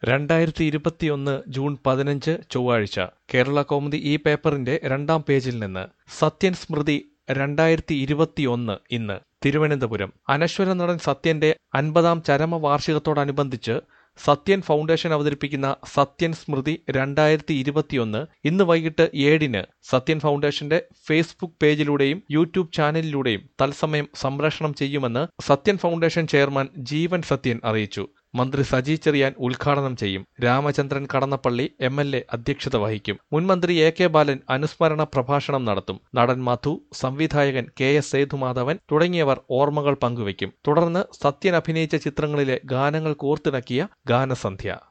രണ്ടായിരത്തി ഇരുപത്തിയൊന്ന് ജൂൺ പതിനഞ്ച് ചൊവ്വാഴ്ച കേരള കൗമുദി ഈ പേപ്പറിന്റെ രണ്ടാം പേജിൽ നിന്ന് സത്യൻ സ്മൃതി രണ്ടായിരത്തി ഇരുപത്തിയൊന്ന് ഇന്ന് തിരുവനന്തപുരം അനശ്വര നടൻ സത്യന്റെ അൻപതാം ചരമവാർഷികത്തോടനുബന്ധിച്ച് സത്യൻ ഫൗണ്ടേഷൻ അവതരിപ്പിക്കുന്ന സത്യൻ സ്മൃതി രണ്ടായിരത്തി ഇരുപത്തിയൊന്ന് ഇന്ന് വൈകിട്ട് ഏഴിന് സത്യൻ ഫൗണ്ടേഷന്റെ ഫേസ്ബുക്ക് പേജിലൂടെയും യൂട്യൂബ് ചാനലിലൂടെയും തത്സമയം സംപ്രേഷണം ചെയ്യുമെന്ന് സത്യൻ ഫൗണ്ടേഷൻ ചെയർമാൻ ജീവൻ സത്യൻ അറിയിച്ചു മന്ത്രി സജി ചെറിയാൻ ഉദ്ഘാടനം ചെയ്യും Ramachandran Kadannappally M L A അധ്യക്ഷത വഹിക്കും മുൻമന്ത്രി എ കെ ബാലൻ അനുസ്മരണ പ്രഭാഷണം നടത്തും നടൻ മധു സംവിധായകൻ കെ എസ് സേതുമാധവൻ തുടങ്ങിയവർ ഓർമ്മകൾ പങ്കുവയ്ക്കും തുടർന്ന് സത്യൻ അഭിനയിച്ച ചിത്രങ്ങളിലെ ഗാനങ്ങൾ കോർത്തിണക്കിയ ഗാനസന്ധ്യ